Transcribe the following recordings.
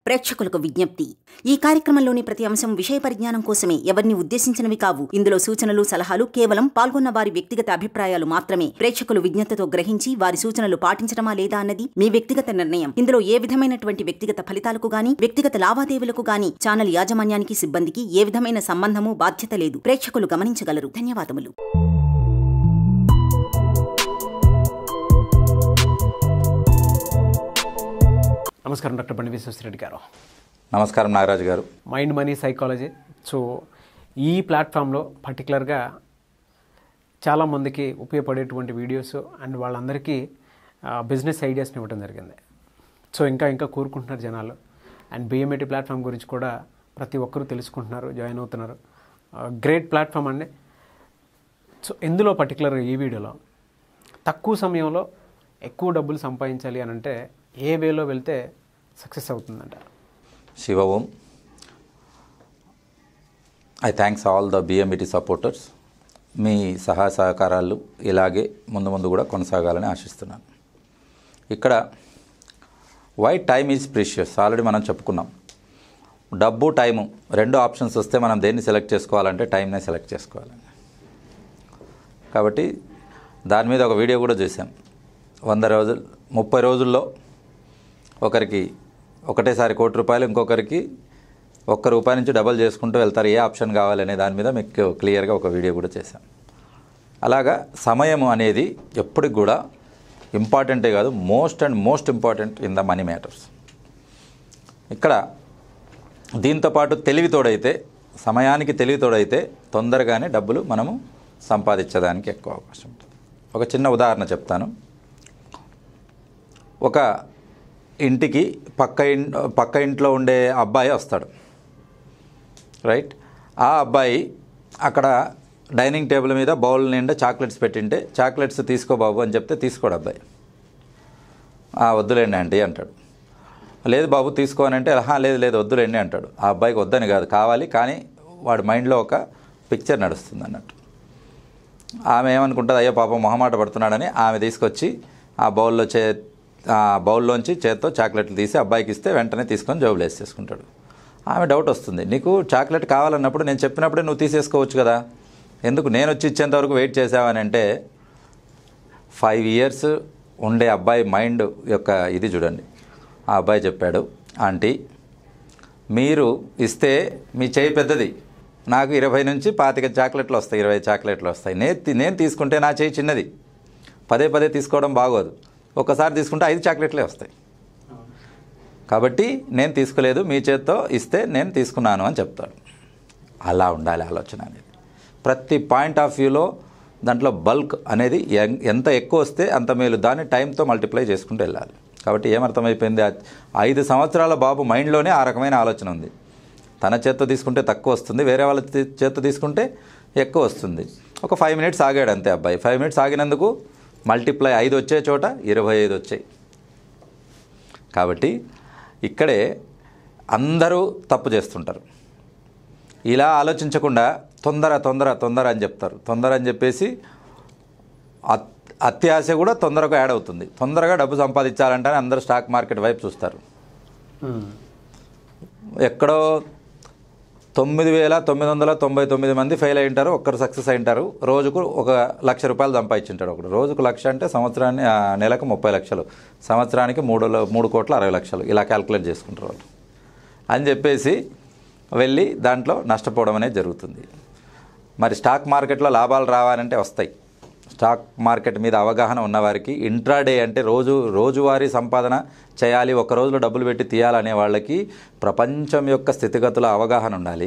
ప్రేక్షకులకు విజ్ఞప్తి ఈ కార్యక్రమంలోని ప్రతి అంశం విషయ పరిజ్ఞానం కోసమే ఎవరిని ఉద్దేశించినవి కావు ఇందులో సూచనలు సలహాలు కేవలం పాల్గొన్న వారి వ్యక్తిగత అభిప్రాయాలు మాత్రమే ప్రేక్షకులు విజ్ఞతతో గ్రహించి వారి సూచనలు పాటించడమా లేదా అన్నది మీ వ్యక్తిగత నిర్ణయం ఇందులో ఏ విధమైనటువంటి వ్యక్తిగత ఫలితాలకు గాని వ్యక్తిగత లావాదేవీలకు గాని ఛానల్ యాజమాన్యానికి సిబ్బందికి ఏ విధమైన సంబంధము బాధ్యత లేదు ప్రేక్షకులు గమనించగలరు ధన్యవాదములు నమస్కారం డాక్టర్ బండి విశ్వశ్రెడ్డి గారు నమస్కారం నాగరాజు గారు మైండ్ మనీ సైకాలజీ సో ఈ ప్లాట్ఫామ్లో పర్టికులర్గా చాలామందికి ఉపయోగపడేటువంటి వీడియోస్ అండ్ వాళ్ళందరికీ బిజినెస్ ఐడియాస్ని ఇవ్వడం జరిగింది సో ఇంకా ఇంకా కోరుకుంటున్నారు జనాలు అండ్ బిఎంఏటి ప్లాట్ఫామ్ గురించి కూడా ప్రతి ఒక్కరూ తెలుసుకుంటున్నారు జాయిన్ అవుతున్నారు గ్రేట్ ప్లాట్ఫామ్ అండి సో ఇందులో పర్టికులర్గా ఈ వీడియోలో తక్కువ సమయంలో ఎక్కువ డబ్బులు సంపాదించాలి అని అంటే ఏ వేలో వెళ్తే సక్సెస్ అవుతుందంట Shiva Om I thanks all the BMET supporters మీ సహాయ సహకారాలు ఇలాగే ముందు ముందు కూడా కొనసాగాలని ఆశిస్తున్నాను ఇక్కడ why time is precious already మనం చెప్పుకున్నాం డబ్బు టైము రెండు ఆప్షన్స్ వస్తే మనం దేన్ని సెలెక్ట్ చేసుకోవాలంటే టైంనే సెలెక్ట్ చేసుకోవాలి కాబట్టి దాని మీద ఒక వీడియో కూడా చేశాం వంద రోజులు ముప్పై రోజుల్లో ఒకరికి ఒకటేసారి కోటి రూపాయలు ఇంకొకరికి ఒక్క రూపాయి నుంచి డబల్ చేసుకుంటూ వెళ్తారు ఏ ఆప్షన్ కావాలనే దాని మీద మీకు క్లియర్గా ఒక వీడియో కూడా చేశాం అలాగా సమయం అనేది ఎప్పటికి కూడా ఇంపార్టెంటే కాదు most and most important in the money matters ఇక్కడ దీంతో పాటు తెలివి తోడైతే సమయానికి తెలివి తోడైతే తొందరగానే డబ్బులు మనము సంపాదించడానికి ఎక్కువ అవకాశం ఉంటుంది ఒక చిన్న ఉదాహరణ చెప్తాను ఒక ఇంటికి పక్క ఇన్ పక్క ఇంట్లో ఉండే అబ్బాయి వస్తాడు రైట్ ఆ అబ్బాయి అక్కడ డైనింగ్ టేబుల్ మీద బౌల్ నిండా చాక్లెట్స్ పెట్టింటే చాక్లెట్స్ తీసుకో బాబు అని చెప్తే తీసుకోడు అబ్బాయి "ఆ, వద్దులేండి ఆంటీ అంటాడు లేదు బాబు తీసుకోనంటే "ఆహా, లేదు లేదు వద్దులేండి అంటాడు ఆ అబ్బాయికి వద్దని కాదు కావాలి కానీ వాడి మైండ్లో ఒక పిక్చర్ నడుస్తుంది అన్నట్టు ఆమె ఏమనుకుంటుంది అయ్యో పాపం మొహమాట పడుతున్నాడని ఆమె తీసుకొచ్చి ఆ బౌల్లో చే ఆ బౌల్లోంచి చేత్తో చాక్లెట్లు తీసి అబ్బాయికి ఇస్తే వెంటనే తీసుకొని జోబులు వేసేసుకుంటాడు ఆమె డౌట్ వస్తుంది నీకు చాక్లెట్ కావాలన్నప్పుడు నేను చెప్పినప్పుడే నువ్వు తీసేసుకోవచ్చు కదా ఎందుకు నేను వచ్చి ఇచ్చేంత వరకు వెయిట్ చేసావని అంటే ఫైవ్ ఇయర్స్ ఉండే అబ్బాయి మైండ్ యొక్క ఇది చూడండి ఆ అబ్బాయి చెప్పాడు ఆంటీ మీరు ఇస్తే మీ చేయి పెద్దది నాకు ఇరవై నుంచి పాతిక చాక్లెట్లు వస్తాయి ఇరవై చాక్లెట్లు వస్తాయి నేను తీ- నేను తీసుకుంటే నా చేయి చిన్నది పదే పదే తీసుకోవడం బాగోదు ఒక్కసారి తీసుకుంటే ఐదు చాక్లెట్లే వస్తాయి కాబట్టి నేను తీసుకోలేదు మీ చేత్తో ఇస్తే నేను తీసుకున్నాను అని చెప్తాడు అలా ఉండాలి ఆలోచన అనేది ప్రతి పాయింట్ ఆఫ్ వ్యూలో దాంట్లో బల్క్ అనేది ఎం- ఎంత ఎక్కువ వస్తే అంత మేలు దాన్ని టైంతో మల్టిప్లై చేసుకుంటూ వెళ్ళాలి కాబట్టి ఏమర్థమైపోయింది ఆ ఐదు సంవత్సరాల బాబు మైండ్లోనే ఆ రకమైన ఆలోచన ఉంది తన చేత్తో తీసుకుంటే తక్కువ వస్తుంది వేరే వాళ్ళ తీ- చేత్తో తీసుకుంటే ఎక్కువ వస్తుంది ఒక ఫైవ్ మినిట్స్ ఆగాడు అంతే అబ్బాయి ఫైవ్ మినిట్స్ ఆగినందుకు మల్టిప్లై ఐదు వచ్చే చోట ఇరవై ఐదు వచ్చాయి కాబట్టి ఇక్కడే అందరూ తప్పు చేస్తుంటారు ఇలా ఆలోచించకుండా తొందర తొందర తొందర అని చెప్తారు తొందర అని చెప్పేసి అత్- అత్యాశ కూడా తొందరగా యాడ్ అవుతుంది తొందరగా డబ్బు సంపాదించాలంటే అందరూ స్టాక్ మార్కెట్ వైపు చూస్తారు ఎక్కడో తొమ్మిది వేల తొమ్మిది వందల తొంభై తొమ్మిది మంది ఫెయిల్ అయి ఉంటారు ఒక్కరు సక్సెస్ అయి ఉంటారు రోజుకు ఒక లక్ష రూపాయలు సంపాదించుంటాడు ఒకడు రోజుకు లక్ష అంటే సంవత్సరాన్ని ఆ, నెలకు ముప్పై లక్షలు సంవత్సరానికి మూడు ల- మూడు కోట్ల అరవై లక్షలు ఇలా క్యాల్కులేట్ చేసుకుంటారు వాళ్ళు అని చెప్పేసి వెళ్ళి దాంట్లో నష్టపోవడం అనేది జరుగుతుంది మరి స్టాక్ మార్కెట్లో లాభాలు రావాలంటే వస్తాయి స్టాక్ మార్కెట్ మీద అవగాహన ఉన్నవారికి ఇంట్రాడే అంటే రోజు రోజువారీ సంపాదన చేయాలి ఒక రోజులో డబ్బులు పెట్టి తీయాలనే వాళ్ళకి ప్రపంచం యొక్క స్థితిగతుల అవగాహన ఉండాలి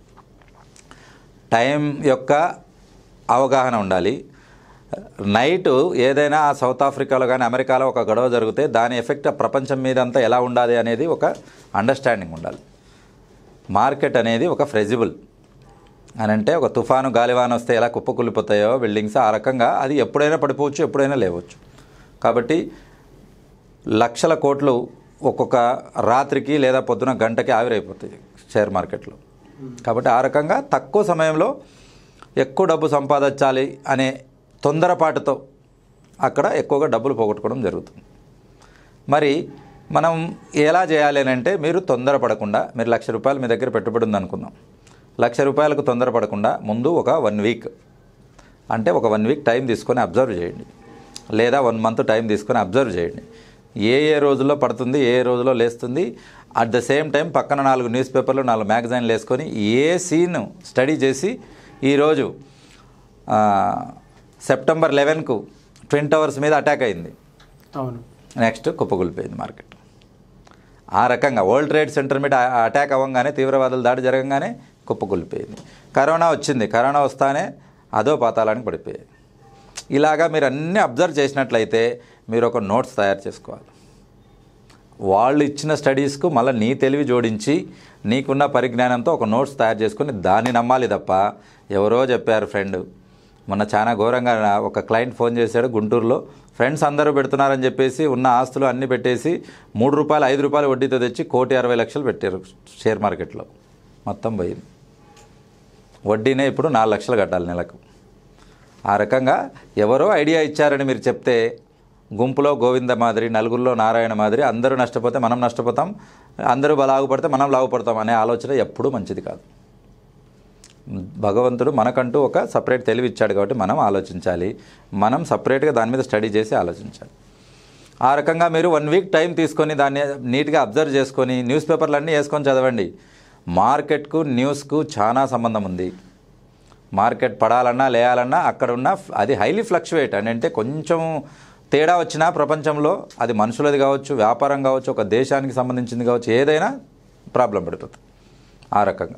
టైం యొక్క అవగాహన ఉండాలి నైట్ ఏదైనా సౌత్ ఆఫ్రికాలో కానీ అమెరికాలో ఒక గొడవ జరిగితే దాని ఎఫెక్ట్ ప్రపంచం మీద అంతా ఎలా ఉండాలి అనేది ఒక అండర్స్టాండింగ్ ఉండాలి మార్కెట్ అనేది ఒక ఫ్రెజిబుల్ అని అంటే ఒక తుఫాను గాలివాన వస్తే ఎలా కుప్పకూలిపోతాయో బిల్డింగ్స్ ఆ రకంగా అది ఎప్పుడైనా పడిపోవచ్చు ఎప్పుడైనా లేవచ్చు కాబట్టి లక్షల కోట్లు ఒక్కొక్క రాత్రికి లేదా పొద్దున గంటకి ఆవిరైపోతాయి షేర్ మార్కెట్లో కాబట్టి ఆ రకంగా తక్కువ సమయంలో ఎక్కువ డబ్బు సంపాదించాలి అనే తొందరపాటుతో అక్కడ ఎక్కువగా డబ్బులు పోగొట్టుకోవడం జరుగుతుంది మరి మనం ఎలా చేయాలి అని అంటే మీరు తొందరపడకుండా మీరు లక్ష రూపాయలు మీ దగ్గర పెట్టుబడి ఉంది అనుకుందాం లక్ష రూపాయలకు తొందరపడకుండా ముందు ఒక వన్ వీక్ అంటే ఒక వన్ వీక్ టైం తీసుకొని అబ్జర్వ్ చేయండి లేదా వన్ మంత్ టైం తీసుకొని అబ్జర్వ్ చేయండి ఏ ఏ రోజుల్లో పడుతుంది ఏ ఏ రోజుల్లో లేస్తుంది అట్ ద సేమ్ టైం పక్కన నాలుగు న్యూస్ పేపర్లు నాలుగు మ్యాగజైన్లు వేసుకొని ఏ సీన్ స్టడీ చేసి ఈరోజు ఆ, సెప్టెంబర్ లెవెన్కు ట్విన్ టవర్స్ మీద అటాక్ అయింది అవును నెక్స్ట్ కుప్పకూలిపోయింది మార్కెట్ ఆ రకంగా వరల్డ్ ట్రేడ్ సెంటర్ మీద ఆ- అటాక్ అవ్వగానే తీవ్రవాదుల దాడి జరగంగానే కుప్పకూలిపోయింది కరోనా వచ్చింది కరోనా వస్తానే అదో పాతాళానికి పడిపోయాయి ఇలాగా మీరు అన్నీ అబ్జర్వ్ చేసినట్లయితే మీరు ఒక నోట్స్ తయారు చేసుకోవాలి వాళ్ళు ఇచ్చిన స్టడీస్కు మళ్ళీ నీ తెలివి జోడించి నీకున్న పరిజ్ఞానంతో ఒక నోట్స్ తయారు చేసుకొని దాన్ని నమ్మాలి తప్ప ఎవరో చెప్పారు ఫ్రెండ్ మొన్న చాలా ఘోరంగా నా- ఒక క్లయింట్ ఫోన్ చేశాడు గుంటూరులో ఫ్రెండ్స్ అందరూ పెడుతున్నారని చెప్పేసి ఉన్న ఆస్తులు అన్నీ పెట్టేసి మూడు రూపాయలు ఐదు రూపాయలు వడ్డీతో తెచ్చి కోటి అరవై లక్షలు పెట్టారు షేర్ మార్కెట్లో మొత్తం పోయింది వడ్డీనే ఇప్పుడు నాలుగు లక్షలు కట్టాలి నెలకు ఆ రకంగా ఎవరో ఐడియా ఇచ్చారని మీరు చెప్తే గుంపులో గోవింద మాదిరి నలుగురిలో నారాయణ మాదిరి అందరూ నష్టపోతే మనం నష్టపోతాం అందరూ లాగుపడితే మనం లాగుపడతాం అనే ఆలోచన ఎప్పుడూ మంచిది కాదు భగవంతుడు మనకంటూ ఒక సపరేట్ తెలివి ఇచ్చాడు కాబట్టి మనం ఆలోచించాలి మనం సపరేట్గా దాని మీద స్టడీ చేసి ఆలోచించాలి ఆ రకంగా మీరు వన్ వీక్ టైం తీసుకొని దాన్ని నీట్గా అబ్జర్వ్ చేసుకొని న్యూస్ పేపర్లు అన్నీ వేసుకొని చదవండి మార్కెట్కు న్యూస్కు చాలా సంబంధం ఉంది మార్కెట్ పడాలన్నా లేయాలన్నా అక్కడ ఉన్న అది హైలీ ఫ్లక్చువేట్ అని అంటే కొంచెం తేడా వచ్చినా ప్రపంచంలో అది మనుషులది కావచ్చు వ్యాపారం కావచ్చు ఒక దేశానికి సంబంధించింది కావచ్చు ఏదైనా ప్రాబ్లం పడిపోతుంది ఆ రకంగా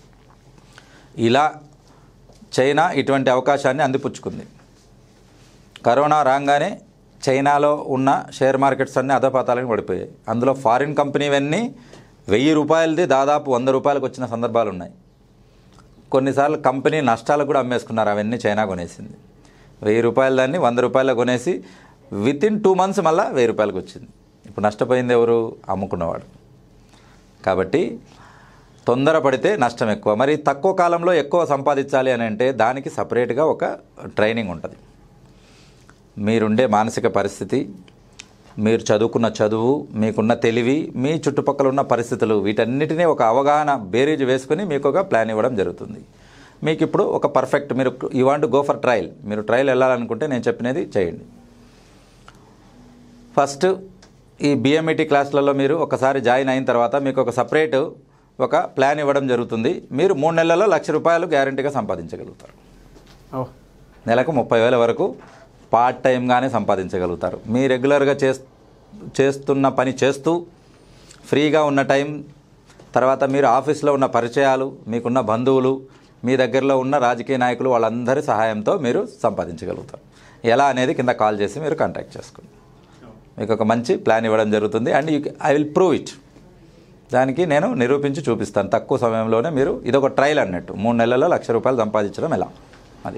ఇలా చైనా ఇటువంటి అవకాశాన్ని అందిపుచ్చుకుంది కరోనా రాగానే చైనాలో ఉన్న షేర్ మార్కెట్స్ అన్నీ అధపాతాలని పడిపోయాయి అందులో ఫారిన్ కంపెనీవన్నీ వెయ్యి రూపాయలది దాదాపు వంద రూపాయలకు వచ్చిన సందర్భాలు ఉన్నాయి కొన్నిసార్లు కంపెనీ నష్టాలకు కూడా అమ్మేసుకున్నారు అవన్నీ చైనా కొనేసింది వెయ్యి రూపాయల దాన్ని వంద రూపాయలు కొనేసి విత్ ఇన్ టూ మంత్స్ మళ్ళీ వెయ్యి రూపాయలకు వచ్చింది ఇప్పుడు నష్టపోయింది ఎవరు అమ్ముకున్నవాడు కాబట్టి తొందరపడితే నష్టం ఎక్కువ మరి తక్కువ కాలంలో ఎక్కువ సంపాదించాలి అని అంటే దానికి సపరేట్గా ఒక ట్రైనింగ్ ఉంటుంది మీరుండే మానసిక పరిస్థితి మీరు చదువుకున్న చదువు మీకున్న తెలివి మీ చుట్టుపక్కల ఉన్న పరిస్థితులు వీటన్నిటినీ ఒక అవగాహన బేరీజ్ వేసుకుని మీకు ఒక ప్లాన్ ఇవ్వడం జరుగుతుంది మీకు ఇప్పుడు ఒక పర్ఫెక్ట్ మీరు you want go for trial మీరు ట్రయల్ వెళ్ళాలనుకుంటే నేను చెప్పినది చేయండి ఫస్ట్ ఈ బిఎంఈటీ క్లాసులలో మీరు ఒకసారి జాయిన్ అయిన తర్వాత మీకు ఒక సపరేట్ ఒక ప్లాన్ ఇవ్వడం జరుగుతుంది మీరు మూడు నెలల్లో లక్ష రూపాయలు గ్యారంటీగా సంపాదించగలుగుతారు ఓహ్ నెలకు ముప్పై వేల వరకు పార్ట్ టైంగానే సంపాదించగలుగుతారు మీ రెగ్యులర్గా చేస్ చేస్తున్న పని చేస్తూ ఫ్రీగా ఉన్న టైం తర్వాత మీరు ఆఫీస్లో ఉన్న పరిచయాలు మీకున్న బంధువులు మీ దగ్గరలో ఉన్న రాజకీయ నాయకులు వాళ్ళందరి సహాయంతో మీరు సంపాదించగలుగుతారు ఎలా అనేది కింద కాల్ చేసి మీరు కాంటాక్ట్ చేసుకోండి మీకు ఒక మంచి ప్లాన్ ఇవ్వడం జరుగుతుంది and you I will prove it దానికి నేను నిరూపించి చూపిస్తాను తక్కువ సమయంలోనే మీరు ఇదొక ట్రయల్ అన్నట్టు మూడు నెలల్లో లక్ష రూపాయలు సంపాదించడం ఎలా అది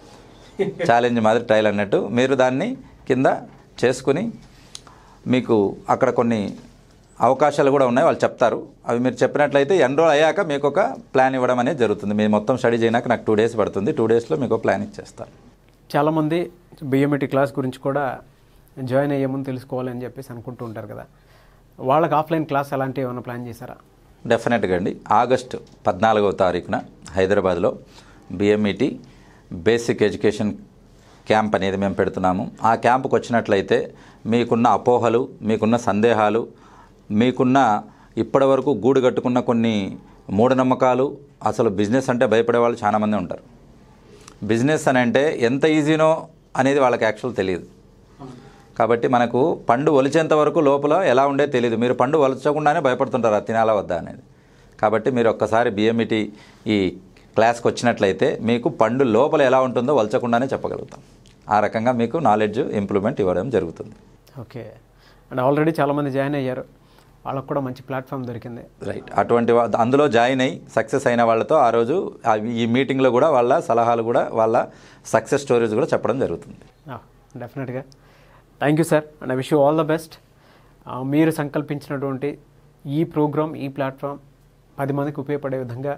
ఛాలెంజ్ మాదిరి ట్రయల్ అన్నట్టు మీరు దాన్ని కింద చేసుకుని మీకు అక్కడ కొన్ని అవకాశాలు కూడా ఉన్నాయి వాళ్ళు చెప్తారు అవి మీరు చెప్పినట్లయితే ఎన్రోల్ అయ్యాక మీకు ఒక ప్లాన్ ఇవ్వడం అనేది జరుగుతుంది మీరు మొత్తం స్టడీ చేయడానికి నాకు టూ డేస్ పడుతుంది టూ డేస్లో మీకు ఒక ప్లాన్ ఇచ్చేస్తాను చాలామంది బిఎంఈటీ క్లాస్ గురించి కూడా జాయిన్ అయ్యే ముందు తెలుసుకోవాలని చెప్పేసి అనుకుంటూ ఉంటారు కదా వాళ్ళకి ఆఫ్లైన్ క్లాస్ అలాంటివి ఏమైనా ప్లాన్ చేశారా డెఫినెట్గా అండి ఆగస్టు పద్నాలుగవ తారీఖున హైదరాబాద్లో బిఎంఈటి బేసిక్ ఎడ్యుకేషన్ క్యాంప్ అనేది మేము పెడుతున్నాము ఆ క్యాంపుకి వచ్చినట్లయితే మీకున్న అపోహలు మీకున్న సందేహాలు మీకున్న ఇప్పటివరకు గూడు కట్టుకున్న కొన్ని మూఢనమ్మకాలు అసలు బిజినెస్ అంటే భయపడే వాళ్ళు చాలామంది ఉంటారు బిజినెస్ అని అంటే ఎంత ఈజీనో అనేది వాళ్ళకి యాక్చువల్ తెలియదు కాబట్టి మనకు పండు ఒలిచేంత వరకు లోపల ఎలా ఉండే తెలియదు మీరు పండు ఒలచకుండానే భయపడుతుంటారు అది తినాలా వద్దా అనేది కాబట్టి మీరు ఒక్కసారి బిఎంఈటి ఈ క్లాస్కి వచ్చినట్లయితే మీకు పండు లోపల ఎలా ఉంటుందో వలచకుండానే చెప్పగలుగుతాం ఆ రకంగా మీకు నాలెడ్జ్ ఇంప్రూవ్మెంట్ ఇవ్వడం జరుగుతుంది ఓకే అండ్ ఆల్రెడీ చాలామంది జాయిన్ అయ్యారు వాళ్ళకు కూడా మంచి ప్లాట్ఫామ్ దొరికింది రైట్ అటువంటి వా- అందులో జాయిన్ అయ్యి సక్సెస్ అయిన వాళ్ళతో ఆ రోజు ఆ ఈ మీటింగ్లో కూడా వాళ్ళ సలహాలు కూడా వాళ్ళ సక్సెస్ స్టోరీస్ కూడా చెప్పడం జరుగుతుంది డెఫినెట్గా thank you sir and I wish you all the best మీరు సంకల్పించినటువంటి ఈ ప్రోగ్రామ్ ఈ ప్లాట్ఫామ్ పది మందికి ఉపయోగపడే విధంగా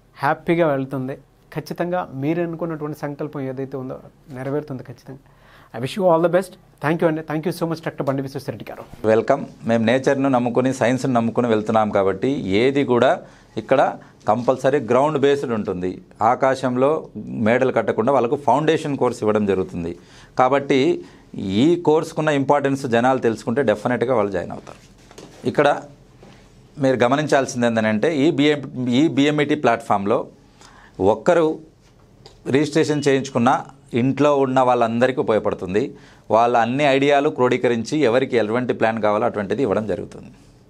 హ్యాపీగా వెళ్తుంది ఖచ్చితంగా మీరు అనుకున్నటువంటి సంకల్పం ఏదైతే ఉందో నెరవేరుతుంది ఖచ్చితంగా I wish you all the best thank you అండి thank you so much doctor Bandi Vishweshwar Reddy గారు వెల్కమ్ మేము నేచర్ను నమ్ముకుని సైన్స్ని నమ్ముకుని వెళ్తున్నాం కాబట్టి ఏది కూడా ఇక్కడ కంపల్సరీ గ్రౌండ్ బేస్డ్ ఉంటుంది ఆకాశంలో మేడలు కట్టకుండా వాళ్ళకు ఫౌండేషన్ కోర్స్ ఇవ్వడం జరుగుతుంది కాబట్టి ఈ కోర్సుకున్న ఇంపార్టెన్స్ జనాలు తెలుసుకుంటే డెఫినెట్గా వాళ్ళు జాయిన్ అవుతారు ఇక్కడ మీరు గమనించాల్సింది ఏంటంటే ఈ బిఎం ఈ బిఎంఈటీ ప్లాట్ఫామ్లో ఒక్కరు రిజిస్ట్రేషన్ చేయించుకున్న ఇంట్లో ఉన్న వాళ్ళందరికీ ఉపయోగపడుతుంది వాళ్ళ అన్ని ఐడియాలు క్రోడీకరించి ఎవరికి ఎటువంటి ప్లాన్ కావాలో అటువంటిది ఇవ్వడం జరుగుతుంది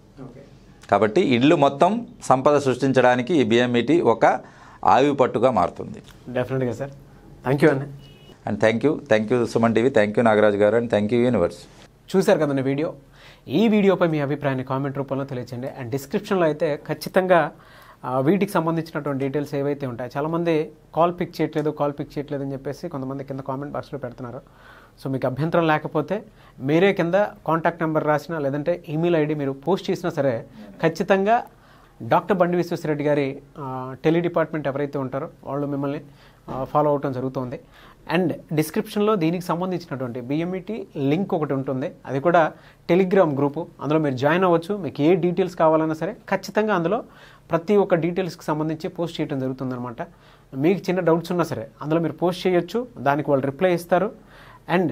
కాబట్టి ఇల్లు మొత్తం సంపద సృష్టించడానికి ఈ బిఎంఈటీ ఒక ఆయువు పట్టుగా మారుతుంది డెఫినెట్గా సార్ థ్యాంక్ యూ అండి and thank you thank you Suman TV thank you Nagaraju garu and thank you universe చూశారు కదండి వీడియో ఈ వీడియోపై మీ అభిప్రాయాన్ని కామెంట్ రూపంలో తెలియచేయండి అండ్ డిస్క్రిప్షన్లో అయితే ఖచ్చితంగా ఆ, వీటికి సంబంధించినటువంటి డీటెయిల్స్ ఏవైతే ఉంటాయి చాలామంది కాల్ పిక్ చేయట్లేదు కాల్ పిక్ చేయట్లేదు అని చెప్పేసి కొంతమంది కింద కామెంట్ బాక్స్లో పెడుతున్నారు సో మీకు అభ్యంతరం లేకపోతే మీరే కింద కాంటాక్ట్ నెంబర్ రాసినా లేదంటే ఈమెయిల్ ఐడి మీరు పోస్ట్ చేసినా సరే ఖచ్చితంగా డాక్టర్ బండి విశ్వేశ్వరరెడ్డి గారి ఆ, టెలి డిపార్ట్మెంట్ ఎవరైతే ఉంటారో వాళ్ళు మిమ్మల్ని ఆ, ఫాలో అవటం జరుగుతుంది అండ్ డిస్క్రిప్షన్లో దీనికి సంబంధించినటువంటి బిఎంఈటీ లింక్ ఒకటి ఉంటుంది అది కూడా టెలిగ్రామ్ గ్రూపు అందులో మీరు జాయిన్ అవ్వచ్చు మీకు ఏ డీటెయిల్స్ కావాలన్నా సరే ఖచ్చితంగా అందులో ప్రతి ఒక్క డీటెయిల్స్కి సంబంధించి పోస్ట్ చేయడం జరుగుతుందన్నమాట మీకు చిన్న డౌట్స్ ఉన్నా సరే అందులో మీరు పోస్ట్ చేయొచ్చు దానికి వాళ్ళు రిప్లై ఇస్తారు అండ్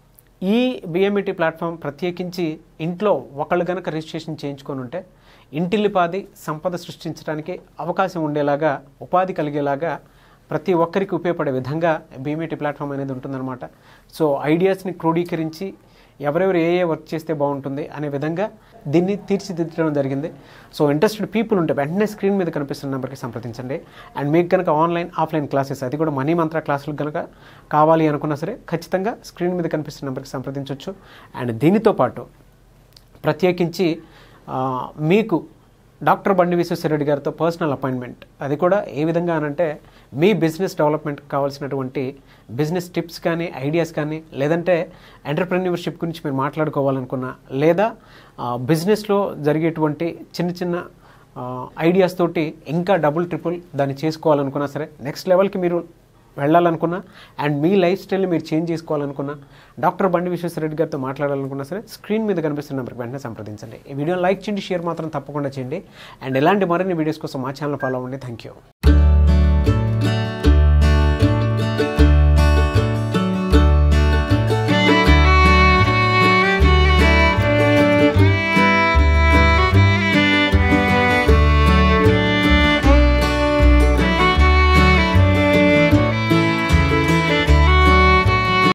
ఈ బిఎంఈటీ ప్లాట్ఫామ్ ప్రత్యేకించి ఇంట్లో ఒకళ్ళు గనక రిజిస్ట్రేషన్ చేయించుకొని ఉంటే ఇంటిల్లిపాది సంపద సృష్టించడానికి అవకాశం ఉండేలాగా ఉపాధి కలిగేలాగా ప్రతి ఒక్కరికి ఉపయోగపడే విధంగా బిఎంఈటీ ప్లాట్ఫామ్ అనేది ఉంటుందన్నమాట సో ఐడియాస్ని క్రోడీకరించి ఎవరెవరు ఏ ఏ వర్క్ చేస్తే బాగుంటుంది అనే విధంగా దీన్ని తీర్చిదిద్దడం జరిగింది సో ఇంట్రెస్టెడ్ పీపుల్ ఉంటే వెంటనే స్క్రీన్ మీద కనిపిస్తున్న నెంబర్కి సంప్రదించండి అండ్ మీకు కనుక ఆన్లైన్ ఆఫ్లైన్ క్లాసెస్ అది కూడా మనీ మంత్ర క్లాసులు కనుక కావాలి అనుకున్నా సరే ఖచ్చితంగా స్క్రీన్ మీద కనిపిస్తున్న నెంబర్కి సంప్రదించవచ్చు అండ్ దీనితో పాటు ప్రత్యేకించి ఆ, మీకు డాక్టర్ బండి విశ్వేశ్వరరెడ్డి గారితో పర్సనల్ అపాయింట్మెంట్ అది కూడా ఏ విధంగా అనంటే మీ బిజినెస్ డెవలప్మెంట్కి కావాల్సినటువంటి బిజినెస్ టిప్స్ కానీ ఐడియాస్ కానీ లేదంటే ఎంటర్ప్రెన్యూర్షిప్ గురించి మీరు మాట్లాడుకోవాలనుకున్నా లేదా ఆ, బిజినెస్లో జరిగేటువంటి చిన్న చిన్న ఆ, ఐడియాస్ తోటి ఇంకా డబుల్ ట్రిపుల్ దాన్ని చేసుకోవాలనుకున్నా సరే నెక్స్ట్ లెవెల్కి మీరు వెళ్ళాలనుకున్నా అండ్ మీ లైఫ్ స్టైల్ని మీరు చేంజ్ చేసుకోవాలనుకున్నా డాక్టర్ బండి విశ్వేశ్వరరెడ్డి గారితో మాట్లాడాలనుకున్నా సరే స్క్రీన్ మీద కనిపిస్తున్న నెంబర్కి వెంటనే సంప్రదించండి ఈ వీడియోని లైక్ చేయండి షేర్ మాత్రం తప్పకుండా చేయండి అండ్ ఇలాంటి మరిన్ని వీడియోస్ కోసం మా ఛానల్ ఫాలో అవ్వండి థ్యాంక్ యూ